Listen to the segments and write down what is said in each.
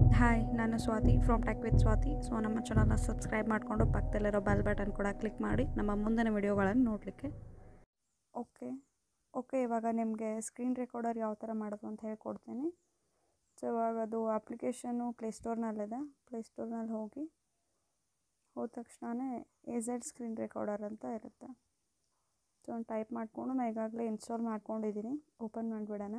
hi ನಾನು Swathi from tech with Swathi so ನಮ್ಮ ಚಾನಲ್ನ ಸಬ್ಸ್ಕ್ರೈಬ್ ಮಾಡಿಕೊಂಡು ಪಕ್ಕದಲ್ಲಿರೋ ಬೆಲ್ ಬಟನ್ ಕೂಡ ಕ್ಲಿಕ್ ಮಾಡಿ ನಮ್ಮ ಮುಂದಿನ ವಿಡಿಯೋಗಳನ್ನು ನೋಡಲಿಕ್ಕೆ ಓಕೆ ಓಕೆ ಇವಾಗ ನಿಮಗೆ ಸ್ಕ್ರೀನ್ ರೆಕಾರ್ಡರ್ ಯಾವ ಥರ ಮಾಡೋದು ಅಂತ ಹೇಳ್ಕೊಡ್ತೀನಿ ಸೊ ಇವಾಗ ಅದು ಅಪ್ಲಿಕೇಶನ್ನು ಪ್ಲೇಸ್ಟೋರ್ನಲ್ಲಿದೆ ಪ್ಲೇಸ್ಟೋರ್ನಲ್ಲಿ ಹೋಗಿ ಹೋದ ತಕ್ಷಣವೇ ಎ ಝೆಡ್ ಸ್ಕ್ರೀನ್ ರೆಕಾರ್ಡರ್ ಅಂತ ಇರುತ್ತೆ ಸೊ ಒಂದು ಟೈಪ್ ಮಾಡಿಕೊಂಡು ನಾನು ಈಗಾಗಲೇ ಇನ್ಸ್ಟಾಲ್ ಮಾಡ್ಕೊಂಡಿದ್ದೀನಿ ಓಪನ್ ಮಾಡಿಬಿಡೋಣ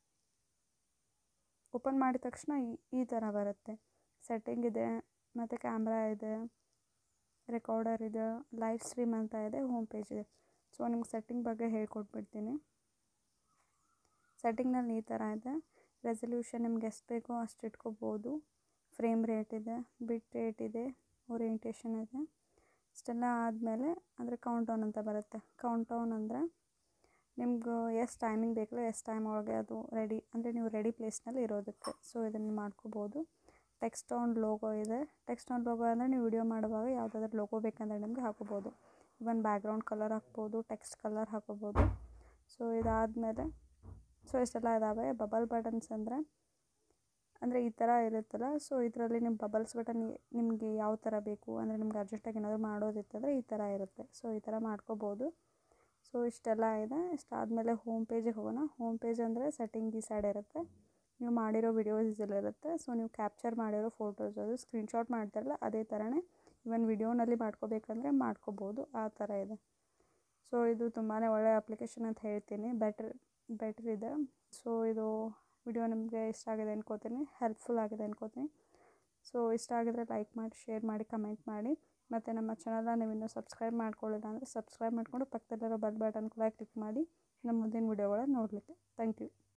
ಓಪನ್ ಮಾಡಿದ ತಕ್ಷಣ ಈ ಈ ಥರ ಬರುತ್ತೆ ಸೆಟ್ಟಿಂಗ್ ಇದೆ ಮತ್ತು ಕ್ಯಾಮ್ರಾ ಇದೆ ರೆಕಾರ್ಡರ್ ಇದೆ ಲೈವ್ ಸ್ಟ್ರೀಮ್ ಅಂತ ಇದೆ ಹೋಮ್ ಪೇಜ್ ಇದೆ ಸೊ ನಿಮ್ಗೆ ಸೆಟ್ಟಿಂಗ್ ಬಗ್ಗೆ ಹೇಳ್ಕೊಟ್ಬಿಡ್ತೀನಿ ಸೆಟ್ಟಿಂಗ್ನಲ್ಲಿ ಈ ಥರ ಇದೆ ರೆಸಲ್ಯೂಷನ್ ನಿಮ್ಗೆ ಎಷ್ಟು ಬೇಕೋ ಅಷ್ಟು ಇಟ್ಕೋಬೋದು ಫ್ರೇಮ್ ರೇಟ್ ಇದೆ ಬಿಟ್ ರೇಟ್ ಇದೆ ಓರಿಯೆಂಟೇಷನ್ ಇದೆ ಇಷ್ಟೆಲ್ಲ ಆದಮೇಲೆ ಅಂದರೆ ಕೌಂಟ್ ಡೌನ್ ಅಂತ ಬರುತ್ತೆ ಕೌಂಟ್ ಡೌನ್ ಅಂದರೆ ನಿಮ್ಗೆ ಎಷ್ಟು ಟೈಮಿಂಗ್ ಬೇಕಲ್ಲ ಎಷ್ಟು ಟೈಮ್ ಒಳಗೆ ಅದು ರೆಡಿ ಅಂದರೆ ನೀವು ರೆಡಿ ಪ್ಲೇಸ್ನಲ್ಲಿ ಇರೋದಕ್ಕೆ ಸೊ ಇದನ್ನು ಮಾಡ್ಕೋಬೋದು ಟೆಕ್ಸ್ಟ್ ಆನ್ ಲೋಗೋ ಇದೆ ಟೆಕ್ಸ್ಟ್ ಆನ್ ಲೋಗೋ ಅಂದರೆ ನೀವು ವಿಡಿಯೋ ಮಾಡುವಾಗ ಯಾವುದಾದ್ರೂ ಲೋಗೋ ಬೇಕಂದ್ರೆ ನಿಮಗೆ ಹಾಕೋಬೋದು ಇವನ್ ಬ್ಯಾಕ್ಗ್ರೌಂಡ್ ಕಲರ್ ಹಾಕ್ಬೋದು ಟೆಕ್ಸ್ಟ್ ಕಲರ್ ಹಾಕೋಬೋದು ಸೊ ಇದಾದಮೇಲೆ ಸೊ ಇಷ್ಟೆಲ್ಲ ಇದ್ದಾವೆ ಬಬಲ್ ಬಟನ್ಸ್ ಅಂದರೆ ಅಂದರೆ ಈ ಥರ ಇರುತ್ತಲ್ಲ ಸೊ ಇದರಲ್ಲಿ ನಿಮ್ಮ ಬಬಲ್ಸ್ ಬಟನ್ ನಿಮಗೆ ಯಾವ ಥರ ಬೇಕು ಅಂದರೆ ನಿಮ್ಗೆ ಅರ್ಜೆಂಟಾಗಿ ಏನಾದರೂ ಮಾಡೋದಿತ್ತಂದರೆ ಈ ಥರ ಇರುತ್ತೆ ಸೊ ಈ ಥರ ಮಾಡ್ಕೋಬೋದು ಸೊ ಇಷ್ಟೆಲ್ಲ ಇದೆ ಇಷ್ಟಾದಮೇಲೆ ಹೋಮ್ ಪೇಜಿಗೆ ಹೋಗೋಣ ಹೋಮ್ ಪೇಜ್ ಅಂದರೆ ಸೆಟ್ಟಿಂಗ್ ಈ ಸೈಡ್ ಇರುತ್ತೆ ನೀವು ಮಾಡಿರೋ ವಿಡಿಯೋಸ್ ಇರುತ್ತೆ ಸೊ ನೀವು ಕ್ಯಾಪ್ಚರ್ ಮಾಡಿರೋ ಫೋಟೋಸ್ ಅದು ಸ್ಕ್ರೀನ್ಶಾಟ್ ಮಾಡ್ತಾರಲ್ಲ ಅದೇ ಥರನೇ ಇವನ್ ವಿಡಿಯೋನಲ್ಲಿ ಮಾಡ್ಕೋಬೇಕಂದ್ರೆ ಮಾಡ್ಕೋಬೋದು ಆ ಥರ ಇದೆ ಸೊ ಇದು ತುಂಬಾ ಒಳ್ಳೆಯ ಅಪ್ಲಿಕೇಶನ್ ಅಂತ ಹೇಳ್ತೀನಿ ಬೆಟ್ರ್ ಬೆಟ್ರ್ ಇದೆ ಸೊ ಇದು ವಿಡಿಯೋ ನಿಮಗೆ ಇಷ್ಟ ಆಗಿದೆ ಅನ್ಕೋತೀನಿ ಹೆಲ್ಪ್ಫುಲ್ ಆಗಿದೆ ಅನ್ಕೋತೀನಿ ಸೊ ಇಷ್ಟ ಆಗಿದ್ರೆ ಲೈಕ್ ಮಾಡಿ ಶೇರ್ ಮಾಡಿ ಕಮೆಂಟ್ ಮಾಡಿ ಮತ್ತು ನಮ್ಮ ಚಾನಲ್ನ ನೀವು ಇನ್ನೂ ಸಬ್ಸ್ಕ್ರೈಬ್ ಮಾಡ್ಕೊಳ್ಳಿಲ್ಲ ಅಂದರೆ ಸಬ್ಸ್ಕ್ರೈಬ್ ಮಾಡಿಕೊಂಡು ಪಕ್ಕದಲ್ಲಿರೋ ಬೆಲ್ ಬಟನ್ ಕೂಡ ಕ್ಲಿಕ್ ಮಾಡಿ ನಮ್ಮ ಮುಂದಿನ ವಿಡಿಯೋಗಳನ್ನ ನೋಡಲಿಕ್ಕೆ ಥ್ಯಾಂಕ್ ಯು